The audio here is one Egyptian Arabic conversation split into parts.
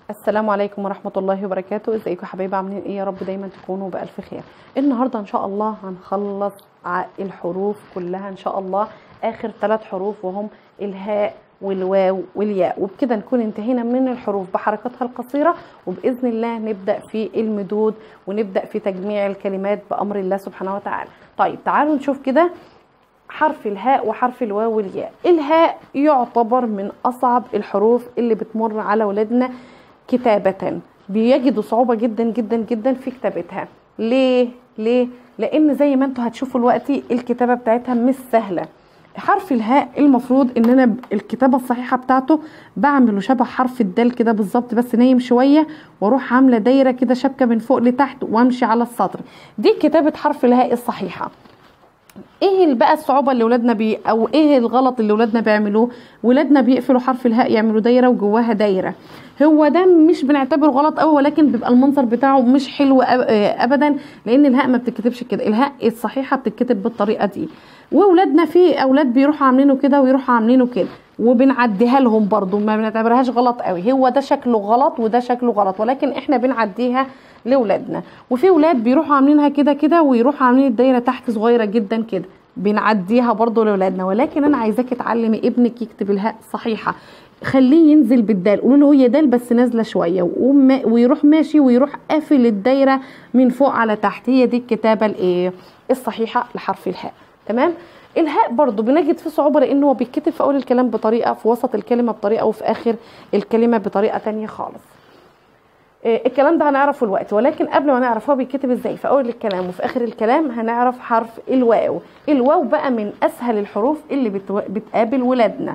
السلام عليكم ورحمة الله وبركاته ازيكم يا حبايبي عاملين ايه يا رب دايما تكونوا بألف خير النهاردة ان شاء الله هنخلص ع- الحروف كلها ان شاء الله اخر ثلاث حروف وهم الهاء والواو والياء وبكده نكون انتهينا من الحروف بحركاتها القصيرة وبإذن الله نبدأ في المدود ونبدأ في تجميع الكلمات بأمر الله سبحانه وتعالى طيب تعالوا نشوف كده حرف الهاء وحرف الواو والياء الهاء يعتبر من أصعب الحروف اللي بتمر على ولادنا كتابة بيجدوا صعوبة جدا جدا جدا في كتابتها ليه؟ ليه؟ لأن زي ما انتوا هتشوفوا دلوقتي الكتابة بتاعتها مش سهلة حرف الهاء المفروض ان انا ب- الكتابة الصحيحة بتاعته بعمله شبه حرف الدال كده بالظبط بس نايم شوية واروح عاملة دايرة كده شبكة من فوق لتحت وامشي على السطر دي كتابة حرف الهاء الصحيحة ايه اللي بقى الصعوبه اللي ولادنا بي او ايه الغلط اللي ولادنا بيعملوه ولادنا بيقفلوا حرف الهاء يعملوا دايره وجواها دايره هو ده مش بنعتبره غلط قوي ولكن بيبقى المنظر بتاعه مش حلو أب- آه، ابدا لان الهاء ما بتتكتبش كده الهاء الصحيحه بتتكتب بالطريقه دي وولادنا في اولاد بيروحوا عاملينه كده ويروحوا عاملينه كده وبنعديها لهم برضو ما بنعتبرهاش غلط قوي هو ده شكله غلط وده شكله غلط ولكن احنا بنعديها لاولادنا وفي ولاد بيروحوا عاملينها كده كده ويروحوا عاملين الدايره تحت صغيره جدا كده بنعديها برضو لاولادنا ولكن انا عايزاكي تعلمي ابنك يكتب الهاء صحيحه خليه ينزل بالدال قولوا له هي دال بس نازله شويه وقوم ما- ويروح ماشي ويروح قافل الدايره من فوق على تحت هي دي الكتابه الايه الصحيحه لحرف الهاء تمام الهاء برضو بنجد فيه صعوبة لأنه هو بيتكتب في أول الكلام بطريقة في وسط الكلمة بطريقة وفي آخر الكلمة بطريقة تانية خالص إيه، الكلام ده هنعرفه الوقت ولكن قبل ما نعرف هو بيتكتب ازاي في اول الكلام وفي اخر الكلام هنعرف حرف الواو الواو بقى من اسهل الحروف اللي بتو... بتقابل ولادنا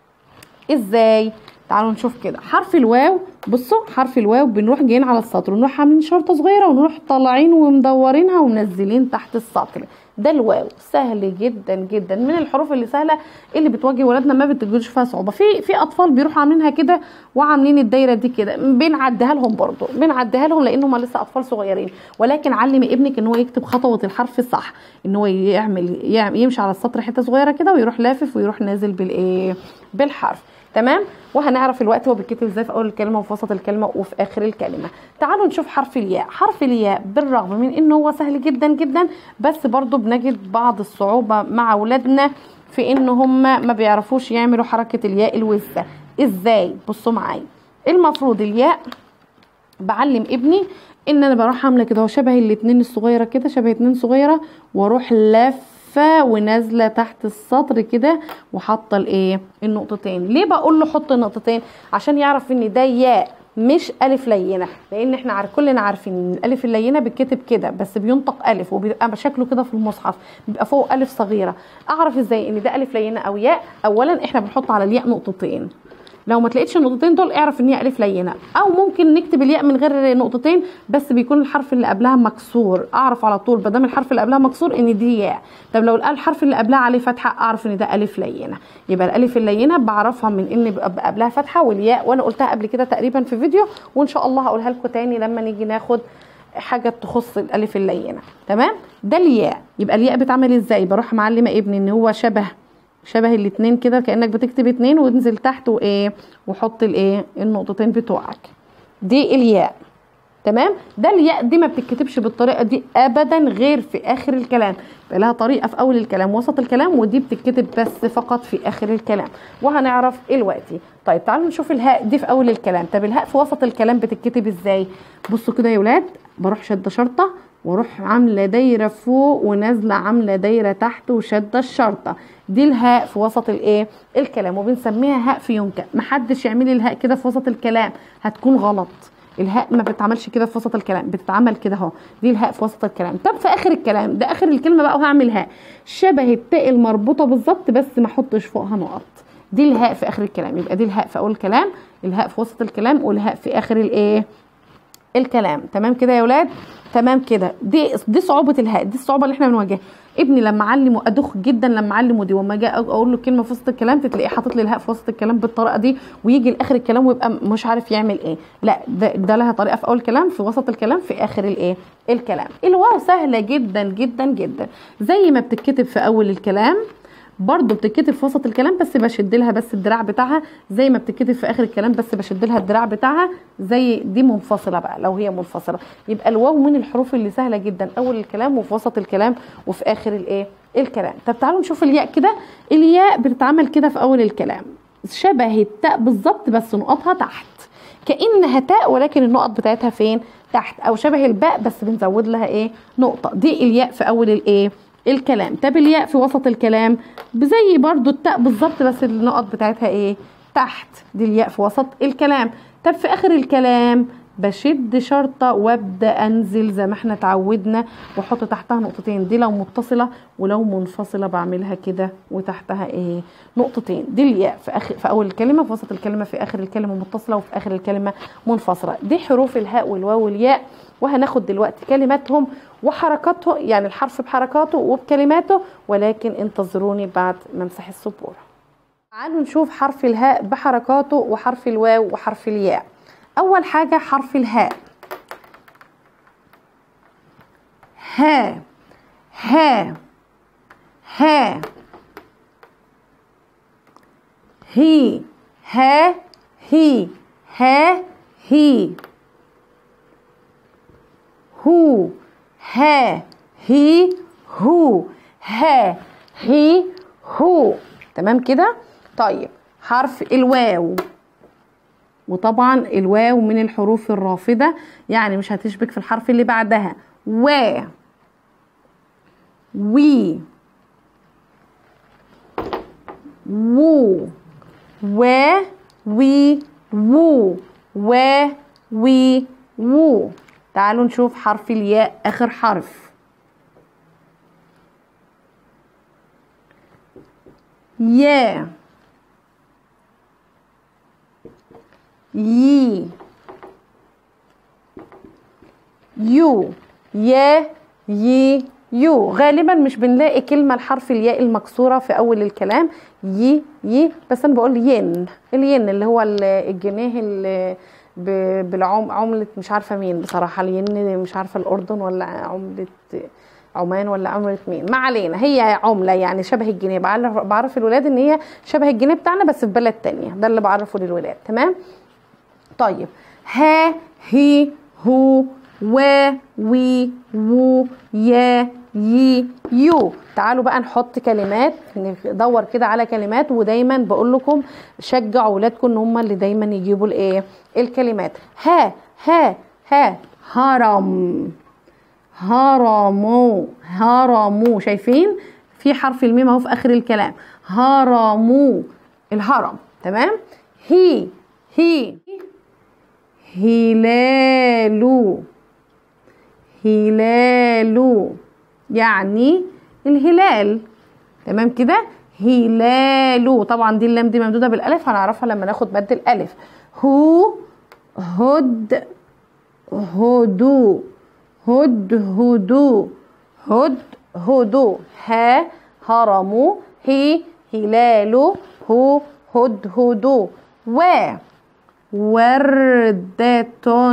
ازاي تعالوا نشوف كده حرف الواو بصوا حرف الواو بنروح جايين على السطر ونروح عاملين شرطه صغيره ونروح طالعين ومدورينها ومنزلين تحت السطر ده الواو سهل جدا جدا من الحروف اللي سهله اللي بتواجه ولادنا ما بتجيش فيها صعوبه في في اطفال بيروحوا عاملينها كده وعاملين الدايره دي كده بنعديها لهم برضه بنعديها لهم لان هم لسه اطفال صغيرين ولكن علمي ابنك ان هو يكتب خطوه الحرف الصح ان هو يعمل يعمل- يمشي على السطر حته صغيره كده ويروح لافف ويروح نازل بالايه بالحرف تمام وهنعرف الوقت هو بيتكتب ازاي في اول الكلمه وفي وسط الكلمه وفي اخر الكلمه تعالوا نشوف حرف الياء حرف الياء بالرغم من انه هو سهل جدا جدا بس برضو بنجد بعض الصعوبه مع اولادنا في ان هم ما بيعرفوش يعملوا حركه الياء الوسطى ازاي بصوا معايا المفروض الياء بعلم ابني ان انا بروح عامله كده هو شبه الاتنين الصغيره كده شبه اتنين صغيره واروح لافه ونازله تحت السطر كده وحاطه الايه النقطتين ليه بقول له حط النقطتين عشان يعرف ان ده ياء مش الف لينه لان احنا عارف كلنا عارفين ان الالف اللينه بتكتب كده بس بينطق الف وبيبقى شكله كده في المصحف بيبقى فوق الف صغيره اعرف ازاي ان ده الف لينه او ياء اولا احنا بنحط على الياء نقطتين لو ما تلاقيتش النقطتين دول اعرف ان هي الف لينه او ممكن نكتب الياء من غير نقطتين بس بيكون الحرف اللي قبلها مكسور اعرف على طول ما دام الحرف اللي قبلها مكسور ان دي ياء طب لو الحرف اللي قبلها عليه فتحه اعرف ان ده الف لينه يبقى الالف اللينه بعرفها من ان بيبقى قبلها فتحه والياء وانا قلتها قبل كده تقريبا في فيديو وان شاء الله هقولها لكم تاني لما نيجي ناخد حاجه تخص الالف اللينه تمام ده الياء يبقى الياء بتعمل ازاي بروح معلمه ابني ان هو شبه شبه الاتنين كده كانك بتكتب اتنين وانزل تحت وايه وحط الايه النقطتين بتوعك دي الياء تمام ده الياء دي ما بتتكتبش بالطريقه دي ابدا غير في اخر الكلام يبقى لها طريقه في اول الكلام وسط الكلام ودي بتتكتب بس فقط في اخر الكلام وهنعرف دلوقتي طيب تعالوا نشوف الهاء دي في اول الكلام طب الهاء في وسط الكلام بتتكتب ازاي بصوا كده يا ولاد بروح شده شرطه واروح عامله دايره فوق ونازله عامله دايره تحت وشاده الشرطه دي الهاء في وسط الايه الكلام وبنسميها هاء فيونكه محدش يعمل لي الهاء كده في وسط الكلام هتكون غلط الهاء ما بتتعملش كده في وسط الكلام بتتعمل كده اهو دي الهاء في وسط الكلام طب في اخر الكلام ده اخر الكلمه بقى وهعمل هاء شبه التاء المربوطه بالظبط بس ما احطش فوقها نقط دي الهاء في اخر الكلام يبقى دي الهاء في اول الكلام الهاء في وسط الكلام والهاء في اخر الايه الكلام تمام كده يا ولاد تمام كده دي دي صعوبه الهاء دي الصعوبه اللي احنا بنواجهها ابني لما اعلمه ادخ جدا لما اعلمه دي وما اجي اقول له كلمه في وسط الكلام تلاقيه حاطط لي الهاء في وسط الكلام بالطريقه دي ويجي لاخر الكلام ويبقى مش عارف يعمل ايه لا ده, ده لها طريقه في اول الكلام في وسط الكلام في اخر الايه الكلام الواو سهله جدا جدا جدا زي ما بتتكتب في اول الكلام برضو بتتكتب في وسط الكلام بس بشد لها بس الدراع بتاعها زي ما بتتكتب في اخر الكلام بس بشد لها الدراع بتاعها زي دي منفصله بقى لو هي منفصله يبقى الواو من الحروف اللي سهله جدا اول الكلام وفي وسط الكلام وفي اخر الايه الكلام طب تعالوا نشوف الياء كده الياء بتتعمل كده في اول الكلام شبه التاء بالظبط بس نقطها تحت كانها تاء ولكن النقط بتاعتها فين تحت او شبه الباء بس بنزود لها ايه نقطه دي الياء في اول الايه الكلام طب الياء في وسط الكلام زي برضو التاء بالظبط بس النقط بتاعتها ايه تحت دي الياء في وسط الكلام طب في اخر الكلام بشد شرطة وابدا انزل زي ما احنا اتعودنا واحط تحتها نقطتين دي لو متصلة ولو منفصلة بعملها كده وتحتها ايه نقطتين دي الياء في اخر في اول الكلمة في وسط الكلمة في اخر الكلمة متصلة وفي اخر الكلمة منفصلة دي حروف الهاء والواو والياء وهناخد دلوقتي كلماتهم وحركاته يعني الحرف بحركاته وبكلماته ولكن انتظروني بعد ما امسح السبورة تعالوا نشوف حرف الهاء بحركاته وحرف الواو وحرف الياء اول حاجه حرف الهاء ها ها ها هي ها هي ها هي هو ها هي هو ها هي هو تمام كده طيب حرف الواو وطبعا الواو من الحروف الرافدة يعني مش هتشبك في الحرف اللي بعدها و وي وو و وي وو و وي وو تعالوا نشوف حرف الياء اخر حرف يا يي يو يا يي يو غالبا مش بنلاقي كلمة الحرف الياء المكسورة في أول الكلام يي يي بس أنا بقول ين الين اللي هو الجنيه اللي بالعملة مش عارفة مين بصراحة الين مش عارفة الأردن ولا عملة عمان ولا عملة مين ما علينا هي عملة يعني شبه الجنيه بعرف, بعرف الولاد ان هي شبه الجنيه بتاعنا بس في بلد تانية ده اللي بعرفه للولاد تمام طيب ها هي هو و وي وو يا يي يو تعالوا بقى نحط كلمات ندور كده على كلمات ودايما بقول لكم شجعوا اولادكم ان هم اللي دايما يجيبوا الايه الكلمات ها ها ها هرم هرموا هرموا شايفين في حرف الميم اهو في اخر الكلام هرموا الهرم تمام هي هي هلال هلال يعني الهلال تمام كده هلال طبعا دي اللام دي ممدوده بالالف هنعرفها لما ناخد مد الالف هو هد هدو هد هدو هد هدو ها هرموا هي هلال هو هد هدو و وردة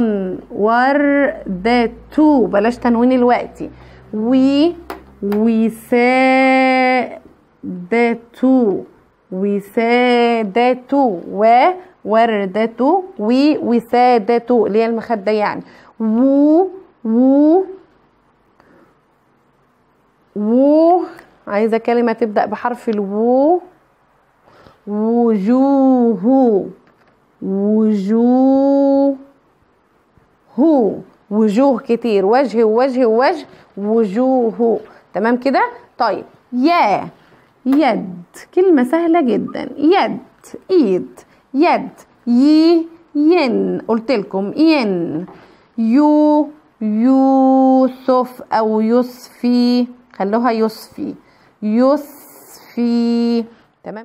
وردة بلاش تنوين الوقت وي وسادة وسادة و وردة وي وسادة اللي هي المخدة يعني و و و عايزة كلمة تبدأ بحرف الو وجوه وجوه وجوه كتير وجه ووجه ووجه وجوه تمام كده طيب يا يد كلمة سهلة جدا يد ايد يد ي ين قلت لكم ين يو يوسف او يصفي خلوها يصفي يصفي تمام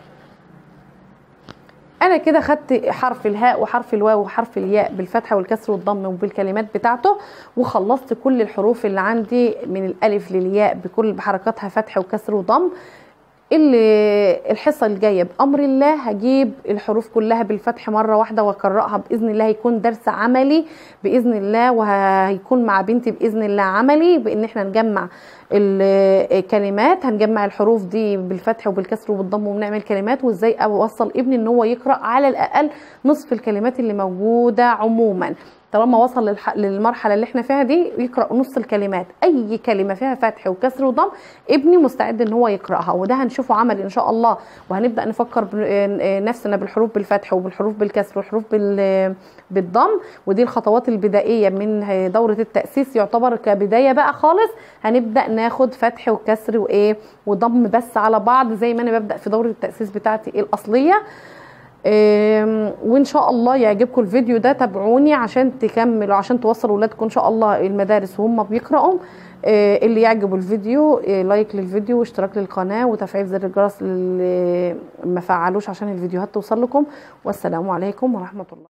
انا كده خدت حرف الهاء وحرف الواو وحرف الياء بالفتحه والكسر والضم وبالكلمات بتاعته وخلصت كل الحروف اللي عندي من الالف للياء بكل بحركاتها فتح وكسر وضم اللي الحصه الجايه بامر الله هجيب الحروف كلها بالفتح مره واحده واقراها باذن الله هيكون درس عملي باذن الله وهيكون مع بنتي باذن الله عملي بان احنا نجمع الكلمات هنجمع الحروف دي بالفتح وبالكسر وبالضم ونعمل كلمات وازاي اوصل ابني ان هو يقرا على الاقل نصف الكلمات اللي موجوده عموما طالما وصل للح... للمرحله اللي احنا فيها دي يقرا نص الكلمات اي كلمه فيها فتح وكسر وضم ابني مستعد ان هو يقراها وده هنشوفه عملي ان شاء الله وهنبدا نفكر ب... نفسنا بالحروف بالفتح وبالحروف بالكسر والحروف بال... بالضم ودي الخطوات البدائيه من دوره التاسيس يعتبر كبدايه بقى خالص هنبدا ناخد فتح وكسر وايه وضم بس على بعض زي ما انا ببدا في دوره التاسيس بتاعتي الاصليه وان شاء الله يعجبكم الفيديو ده تابعوني عشان تكملوا عشان توصلوا ولادكم ان شاء الله المدارس وهم بيقراوا اللي يعجبوا الفيديو لايك للفيديو واشتراك للقناه وتفعيل زر الجرس اللي ما فعلوش عشان الفيديوهات توصل لكم والسلام عليكم ورحمه الله